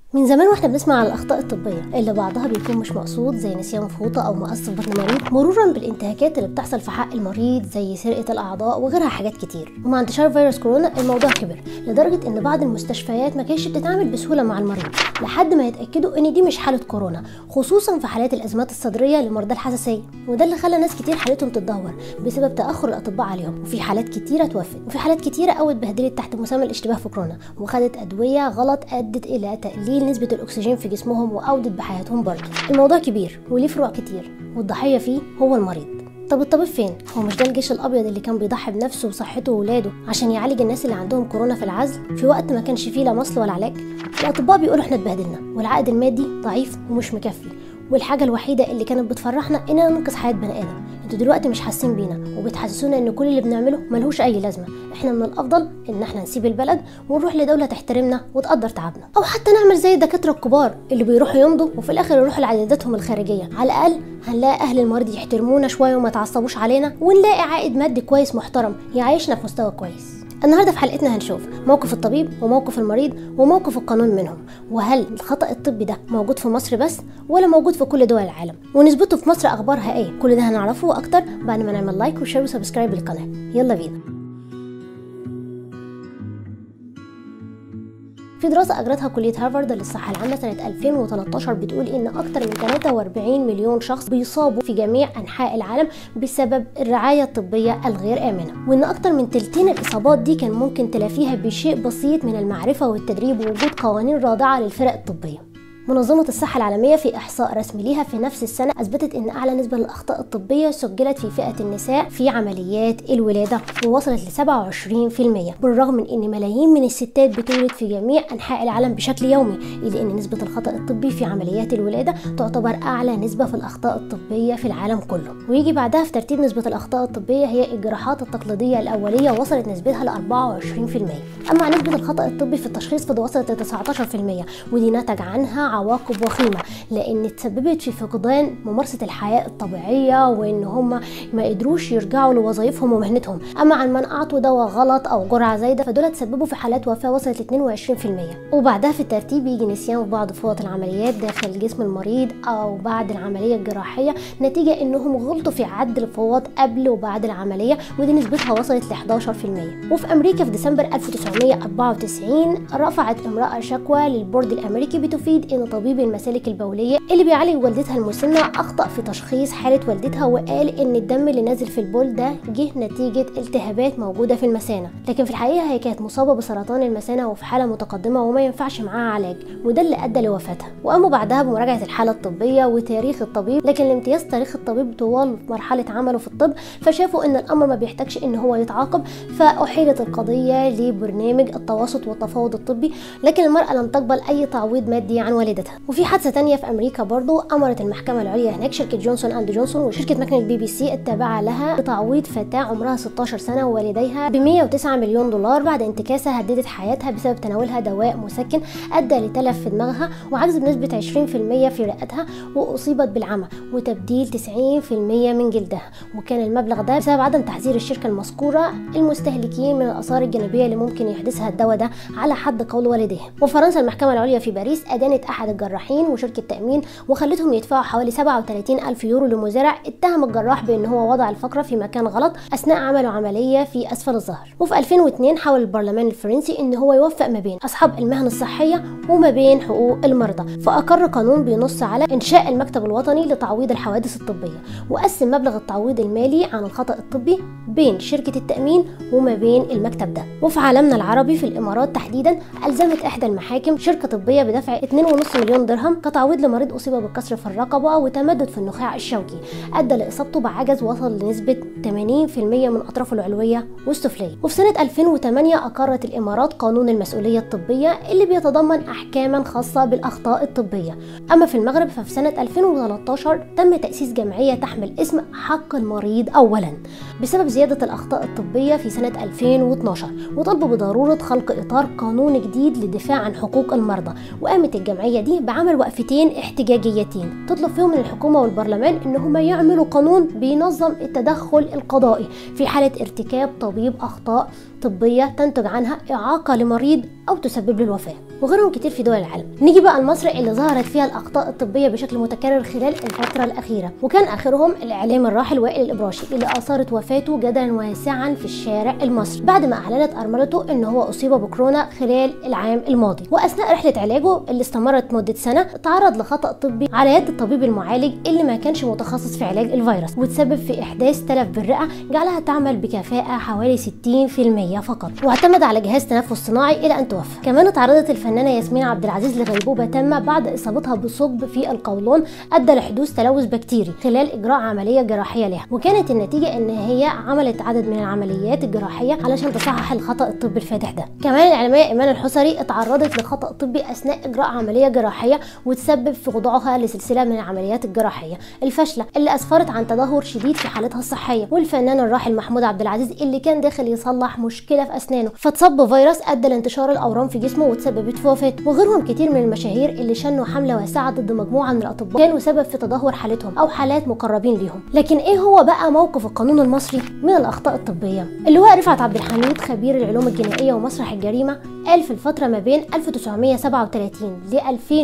من زمان واحنا بنسمع عن الاخطاء الطبيه اللي بعضها بيكون مش مقصود زي نسيان فوطه او مقص في بطن مريض مرورا بالانتهاكات اللي بتحصل في حق المريض زي سرقه الاعضاء وغيرها حاجات كتير ومع انتشار فيروس كورونا الموضوع كبر لدرجه ان بعض المستشفيات ما كانتش بتتعامل بسهوله مع المريض لحد ما يتاكدوا ان دي مش حاله كورونا خصوصا في حالات الازمات الصدريه لمرضى الحساسيه وده اللي خلى ناس كتير حالتهم تتدهور بسبب تاخر الاطباء عليهم وفي حالات كتيره توفت وفي حالات كتيره قوي اتبهدلت تحت مسمى الاشتباه في كورونا وخدت ادويه غلط ادت الى تقليل نسبه الاكسجين في جسمهم واودت بحياتهم برضه الموضوع كبير وليه فروع كتير والضحيه فيه هو المريض طب الطبيب فين؟ هو مش ده الجيش الابيض اللي كان بيضحي بنفسه وصحته وولاده عشان يعالج الناس اللي عندهم كورونا في العزل في وقت ما كانش فيه لا مصل ولا علاج؟ الاطباء بيقولوا احنا اتبهدلنا والعائد المادي ضعيف ومش مكفي والحاجه الوحيده اللي كانت بتفرحنا اننا ننقذ حياه بني ادم انتوا دلوقتي مش حاسين بينا وبتحسسونا ان كل اللي بنعمله ملهوش اي لازمه احنا من الافضل ان احنا نسيب البلد ونروح لدوله تحترمنا وتقدر تعبنا او حتى نعمل زي الدكاتره الكبار اللي بيروحوا يمضوا وفي الاخر يروحوا لعياداتهم الخارجيه على الاقل هنلاقي اهل المريض يحترمونا شويه وما يتعصبوش علينا ونلاقي عائد مادي كويس محترم يعيشنا في مستوى كويس النهارده في حلقتنا هنشوف موقف الطبيب وموقف المريض وموقف القانون منهم وهل الخطا الطبي ده موجود في مصر بس ولا موجود في كل دول العالم ونسبته في مصر اخبارها ايه كل ده هنعرفه اكتر بعد ما نعمل لايك وشير وسبسكرايب للقناه يلا بينا في دراسة أجرتها كلية هارفارد للصحة العامة سنة 2013 بتقول إن أكثر من 43 مليون شخص بيصابوا في جميع أنحاء العالم بسبب الرعاية الطبية الغير آمنة وإن أكثر من تلتين الإصابات دي كان ممكن تلافيها بشيء بسيط من المعرفة والتدريب ووجود قوانين رادعة للفرق الطبية منظمة الصحة العالمية في إحصاء رسمي ليها في نفس السنة أثبتت أن أعلى نسبة للأخطاء الطبية سجلت في فئة النساء في عمليات الولادة ووصلت ل 27% بالرغم من أن ملايين من الستات بتولد في جميع أنحاء العالم بشكل يومي إلا أن نسبة الخطأ الطبي في عمليات الولادة تعتبر أعلى نسبة في الأخطاء الطبية في العالم كله ويجي بعدها في ترتيب نسبة الأخطاء الطبية هي الجراحات التقليدية الأولية وصلت نسبتها ل 24% أما نسبة الخطأ الطبي في التشخيص فده وصلت ل 19% ودي نتج عنها عواقب وخيمة لأن تسببت في فقدان ممارسة الحياة الطبيعية وإن هم ما قدروش يرجعوا لوظائفهم ومهنتهم أما عن من أعطوا دواء غلط أو جرعة زايدة فدول تسببوا في حالات وفاة وصلت ل 22% وبعدها في الترتيب يجي نسيان في بعض فوط العمليات داخل جسم المريض أو بعد العملية الجراحية نتيجة إنهم غلطوا في عد الفوط قبل وبعد العملية ودي نسبتها وصلت ل 11% وفي أمريكا في ديسمبر 1994 رفعت امرأة شكوى للبورد الأمريكي بتفيد إن طبيب المسالك البولية اللي بيعالج والدتها المسنة أخطأ في تشخيص حالة والدتها وقال إن الدم اللي نازل في البول ده جه نتيجة التهابات موجودة في المثانة لكن في الحقيقة هي كانت مصابة بسرطان المثانة وفي حالة متقدمة وما ينفعش معاها علاج وده اللي أدى لوفاتها وقاموا بعدها بمراجعة الحالة الطبية وتاريخ الطبيب لكن لامتياز تاريخ الطبيب طوال مرحلة عمله في الطب فشافوا إن الأمر ما بيحتاجش إن هو يتعاقب فأحيلت القضية لبرنامج التواسط والتفاوض الطبي لكن المرأة لم تقبل أي تعويض مادي عن والدتها وفي حادثة تانية في أمريكا برضو أمرت المحكمة العليا هناك شركة جونسون أند جونسون وشركة مكنة البي بي سي التابعة لها بتعويض فتاة عمرها 16 سنة ووالديها ب 109 مليون دولار بعد انتكاسة هددت حياتها بسبب تناولها دواء مسكن أدى لتلف في دماغها وعجز بنسبة 20% في رئتها وأصيبت بالعمى وتبديل 90% من جلدها وكان المبلغ ده بسبب عدم تحذير الشركة المذكورة المستهلكين من الآثار الجانبية اللي ممكن يحدثها الدواء ده على حد قول والديها وفرنسا المحكمة العليا في باريس أدانت أحد الجراحين وشركة تأمين وخلتهم يدفعوا حوالي 37 ألف يورو لمزارع اتهم الجراح بأن هو وضع الفقرة في مكان غلط أثناء عمله عملية في أسفل الظهر وفي 2002 حاول البرلمان الفرنسي أن هو يوفق ما بين أصحاب المهن الصحية وما بين حقوق المرضى فأقر قانون بينص على إنشاء المكتب الوطني لتعويض الحوادث الطبية وقسم مبلغ التعويض المالي عن الخطأ الطبي بين شركة التأمين وما بين المكتب ده وفي عالمنا العربي في الإمارات تحديدا ألزمت إحدى المحاكم شركة طبية بدفع 2.5 مليون درهم كتعويض لمريض أصيب بالكسر في الرقبة وتمدد في النخاع الشوكي أدى لإصابته بعجز وصل لنسبة 80% من أطرافه العلوية والسفلية وفي سنة 2008 أقرت الإمارات قانون المسؤولية الطبية اللي بيتضمن أحكاما خاصة بالأخطاء الطبية أما في المغرب ففي سنة 2013 تم تأسيس جمعية تحمل اسم حق المريض أولا بسبب زيادة الأخطاء الطبية في سنة 2012 وطلبوا بضرورة خلق إطار قانون جديد للدفاع عن حقوق المرضى وقامت الجمعية دي بعمل وقفتين احتجاجيتين تطلب فيهم من الحكومة والبرلمان إن هم يعملوا قانون بينظم التدخل القضائي في حالة ارتكاب طبيب أخطاء طبيه تنتج عنها اعاقه لمريض او تسبب له الوفاه وغيرهم كتير في دول العالم نيجي بقى لمصر اللي ظهرت فيها الاخطاء الطبيه بشكل متكرر خلال الفتره الاخيره وكان اخرهم الاعلام الراحل وائل الابراشي اللي اثارت وفاته جدلا واسعا في الشارع المصري بعد ما اعلنت ارملته ان هو اصيب بكورونا خلال العام الماضي واثناء رحله علاجه اللي استمرت مده سنه تعرض لخطا طبي على يد الطبيب المعالج اللي ما كانش متخصص في علاج الفيروس وتسبب في احداث تلف بالرئه جعلها تعمل بكفاءه حوالي 60% فقط واعتمد على جهاز تنفس صناعي الى ان توفى كمان اتعرضت الفنانه ياسمين عبد العزيز لغيبوبه تامه بعد اصابتها بثقب في القولون ادى لحدوث تلوث بكتيري خلال اجراء عمليه جراحيه لها وكانت النتيجه ان هي عملت عدد من العمليات الجراحيه علشان تصحح الخطا الطبي الفادح ده كمان الاعلاميه ايمان الحسري اتعرضت لخطا طبي اثناء اجراء عمليه جراحيه وتسبب في خضوعها لسلسله من العمليات الجراحيه الفاشله اللي اسفرت عن تدهور شديد في حالتها الصحيه والفنان الراحل محمود عبد العزيز اللي كان داخل يصلح مشكله في اسنانه فاتصاب بفيروس ادى لانتشار الاورام في جسمه وتسببت في وفاته وغيرهم كتير من المشاهير اللي شنوا حمله واسعه ضد مجموعه من الاطباء كانوا سبب في تدهور حالتهم او حالات مقربين ليهم لكن ايه هو بقى موقف القانون المصري من الاخطاء الطبيه اللواء رفعت عبد الحميد خبير العلوم الجنائيه ومسرح الجريمه قال في الفتره ما بين 1937 ل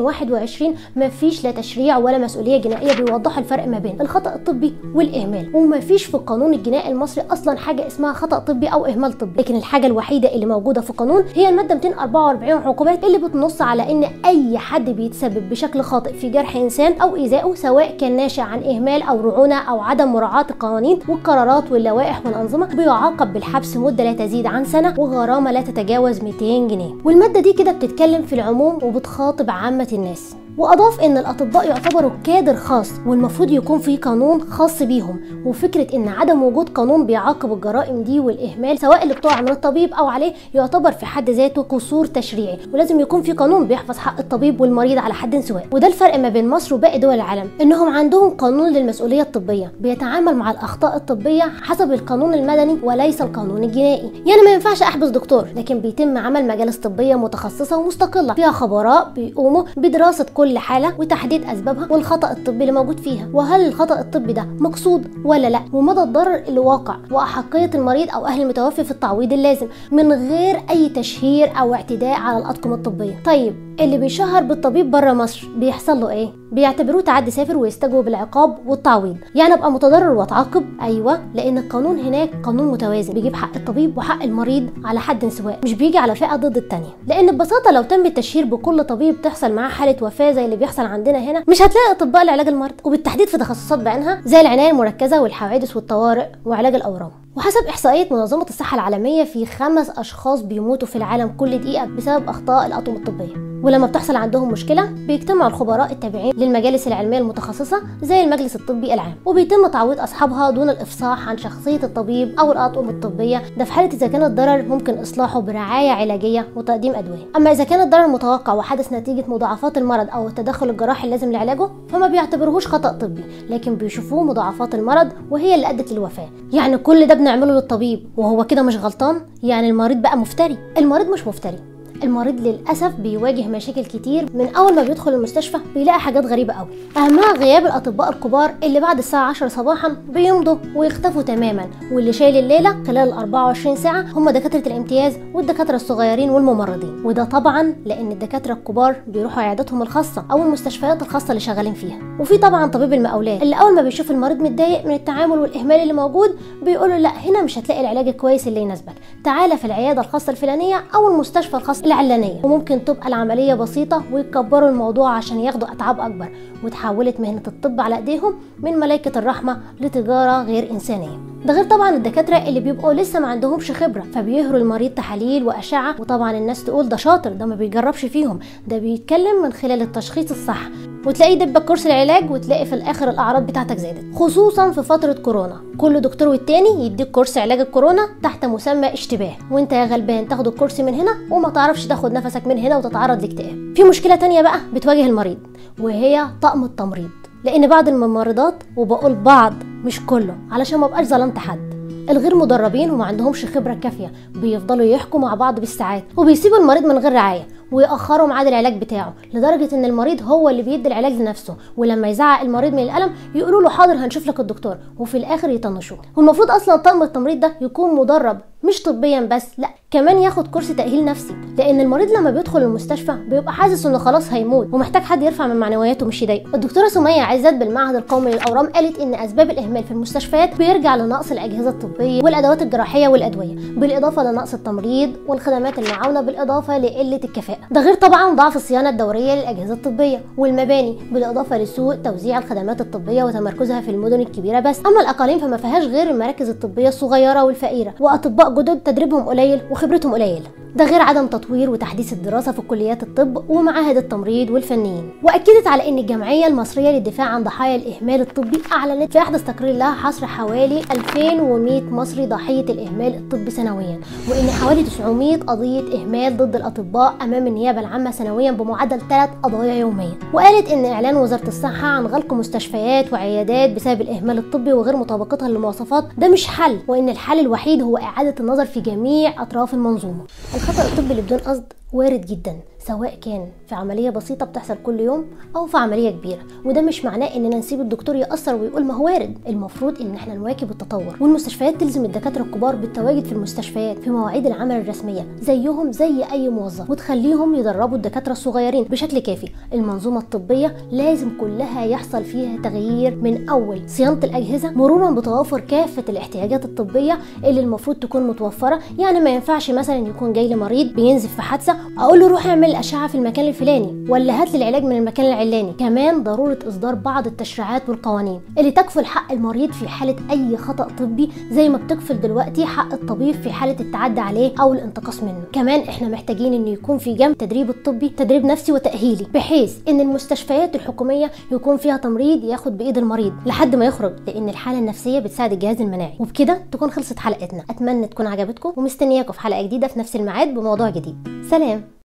2021 ما فيش لا تشريع ولا مسؤوليه جنائيه بيوضحوا الفرق ما بين الخطا الطبي والاهمال وما فيش في القانون الجنائي المصري اصلا حاجه اسمها خطا طبي او اهمال طبي لكن الحاجه الوحيده اللي موجوده في القانون هي الماده 244 عقوبات اللي بتنص على ان اي حد بيتسبب بشكل خاطئ في جرح انسان او ايذائه سواء كان ناشئ عن اهمال او رعونه او عدم مراعاه القوانين والقرارات واللوائح والانظمه بيعاقب بالحبس مده لا تزيد عن سنه وغرامه لا تتجاوز 200 جنيه والماده دي كده بتتكلم في العموم وبتخاطب عامه الناس واضاف ان الاطباء يعتبروا كادر خاص والمفروض يكون في قانون خاص بيهم وفكره ان عدم وجود قانون بيعاقب الجرائم دي والاهمال سواء اللي بتقع من الطبيب او عليه يعتبر في حد ذاته قصور تشريعي ولازم يكون في قانون بيحفظ حق الطبيب والمريض على حد سواء وده الفرق ما بين مصر وباقي دول العالم انهم عندهم قانون للمسؤوليه الطبيه بيتعامل مع الاخطاء الطبيه حسب القانون المدني وليس القانون الجنائي يعني ما ينفعش احبس دكتور لكن بيتم عمل مجالس طبيه متخصصه ومستقله فيها خبراء بيقوموا بدراسه كل حاله وتحديد اسبابها والخطا الطبي اللي موجود فيها وهل الخطا الطبي ده مقصود ولا لا ومدى الضرر اللي واقع واحقيه المريض او اهل المتوفي في التعويض اللازم من غير اي تشهير او اعتداء على الاطقم الطبيه طيب اللي بيشهر بالطبيب بره مصر بيحصل له ايه بيعتبروه تعدي سافر ويستجوب العقاب والتعويض يعني ابقى متضرر واتعاقب ايوه لان القانون هناك قانون متوازن بيجيب حق الطبيب وحق المريض على حد سواء مش بيجي على فئه ضد التانية لان ببساطه لو تم التشهير بكل طبيب تحصل معاه حاله وفاه زي اللي بيحصل عندنا هنا مش هتلاقي اطباء لعلاج المرضى وبالتحديد في تخصصات بعينها زي العنايه المركزه والحوادث والطوارئ وعلاج الاورام وحسب احصائيه منظمه الصحه العالميه في خمس اشخاص بيموتوا في العالم كل دقيقه بسبب اخطاء الاطقم الطبيه ولما بتحصل عندهم مشكله بيجتمع الخبراء التابعين للمجالس العلميه المتخصصه زي المجلس الطبي العام وبيتم تعويض اصحابها دون الافصاح عن شخصيه الطبيب او الاطقم الطبيه ده في حاله اذا كان الضرر ممكن اصلاحه برعايه علاجيه وتقديم ادويه اما اذا كان الضرر متوقع وحدث نتيجه مضاعفات المرض او التدخل الجراحي اللازم لعلاجه فما بيعتبروهوش خطا طبي لكن بيشوفوه مضاعفات المرض وهي اللي ادت للوفاه يعني كل ده بنعمله للطبيب وهو كده مش غلطان يعني المريض بقى مفتري المريض مش مفتري المريض للاسف بيواجه مشاكل كتير من اول ما بيدخل المستشفى بيلاقي حاجات غريبه قوي اهمها غياب الاطباء الكبار اللي بعد الساعه 10 صباحا بيمضوا ويختفوا تماما واللي شايل الليله خلال ال 24 ساعه هم دكاتره الامتياز والدكاتره الصغيرين والممرضين وده طبعا لان الدكاتره الكبار بيروحوا عياداتهم الخاصه او المستشفيات الخاصه اللي شغالين فيها وفي طبعا طبيب المقاولات اللي اول ما بيشوف المريض متضايق من التعامل والاهمال اللي موجود بيقول له لا هنا مش هتلاقي العلاج الكويس اللي يناسبك تعالى في العياده الخاصه الفلانيه او المستشفى الخاص العلانيه وممكن تبقى العمليه بسيطه ويكبروا الموضوع عشان ياخدوا اتعاب اكبر وتحولت مهنه الطب على ايديهم من ملائكه الرحمه لتجاره غير انسانيه ده غير طبعا الدكاتره اللي بيبقوا لسه ما عندهمش خبره فبيهروا المريض تحاليل واشعه وطبعا الناس تقول ده شاطر ده ما بيجربش فيهم ده بيتكلم من خلال التشخيص الصح وتلاقيه دبك كورس العلاج وتلاقي في الاخر الاعراض بتاعتك زادت خصوصا في فتره كورونا كل دكتور والتاني يديك كورس علاج الكورونا تحت مسمى اشتباه وانت يا غلبان تاخد الكورس من هنا وما تعرفش تاخد نفسك من هنا وتتعرض لاكتئاب في مشكله تانية بقى بتواجه المريض وهي طقم التمريض لان بعض الممرضات وبقول بعض مش كله علشان ما بقاش ظلمت حد الغير مدربين وما عندهمش خبره كافيه بيفضلوا يحكوا مع بعض بالساعات وبيسيبوا المريض من غير رعايه ويأخروا ميعاد العلاج بتاعه لدرجة إن المريض هو اللي بيدي العلاج لنفسه ولما يزعق المريض من الألم يقولوا له حاضر هنشوف لك الدكتور وفي الآخر يطنشوه والمفروض أصلا طقم التمريض ده يكون مدرب مش طبيا بس لا كمان ياخد كورس تأهيل نفسي لأن المريض لما بيدخل المستشفى بيبقى حاسس إنه خلاص هيموت ومحتاج حد يرفع من معنوياته مش يضايقه الدكتورة سمية عزت بالمعهد القومي للأورام قالت إن أسباب الإهمال في المستشفيات بيرجع لنقص الأجهزة الطبية والأدوات الجراحية والأدوية بالإضافة لنقص التمريض والخدمات المعاونة بالإضافة لقلة الكفاءة ده غير طبعا ضعف الصيانة الدورية للأجهزة الطبية والمباني بالإضافة لسوء توزيع الخدمات الطبية وتمركزها في المدن الكبيرة بس أما الأقاليم فما فيهاش غير المراكز الطبية الصغيرة والفقيرة وأطباء جدد تدريبهم قليل وخبرتهم قليلة ده غير عدم تطوير وتحديث الدراسة في كليات الطب ومعاهد التمريض والفنيين وأكدت على أن الجمعية المصرية للدفاع عن ضحايا الإهمال الطبي أعلنت في أحدث تقرير لها حصر حوالي 2100 مصري ضحية الإهمال الطبي سنويا وأن حوالي 900 قضية إهمال ضد الأطباء أمام النيابة العامة سنويا بمعدل 3 قضايا يوميا وقالت أن إعلان وزارة الصحة عن غلق مستشفيات وعيادات بسبب الإهمال الطبي وغير مطابقتها للمواصفات ده مش حل وأن الحل الوحيد هو إعادة النظر في جميع أطراف المنظومة الخطأ الطبي اللي بدون قصد وارد جدا سواء كان في عملية بسيطة بتحصل كل يوم أو في عملية كبيرة وده مش معناه إننا نسيب الدكتور يأثر ويقول ما هو وارد المفروض إن احنا نواكب التطور والمستشفيات تلزم الدكاترة الكبار بالتواجد في المستشفيات في مواعيد العمل الرسمية زيهم زي أي موظف وتخليهم يدربوا الدكاترة الصغيرين بشكل كافي المنظومة الطبية لازم كلها يحصل فيها تغيير من أول صيانة الأجهزة مرورا بتوافر كافة الاحتياجات الطبية اللي المفروض تكون متوفرة يعني ما ينفعش مثلا يكون جاي لي مريض بينزف في حادثة أقول له روح اعمل أشعة في المكان الفلاني ولا هات لي العلاج من المكان العلاني كمان ضروره اصدار بعض التشريعات والقوانين اللي تكفل حق المريض في حاله اي خطا طبي زي ما بتكفل دلوقتي حق الطبيب في حاله التعدي عليه او الانتقاص منه كمان احنا محتاجين ان يكون في جنب تدريب الطبي تدريب نفسي وتاهيلي بحيث ان المستشفيات الحكوميه يكون فيها تمريض ياخد بايد المريض لحد ما يخرج لان الحاله النفسيه بتساعد الجهاز المناعي وبكده تكون خلصت حلقتنا اتمنى تكون عجبتكم ومستنياكم في حلقه جديده في نفس الميعاد بموضوع جديد سلام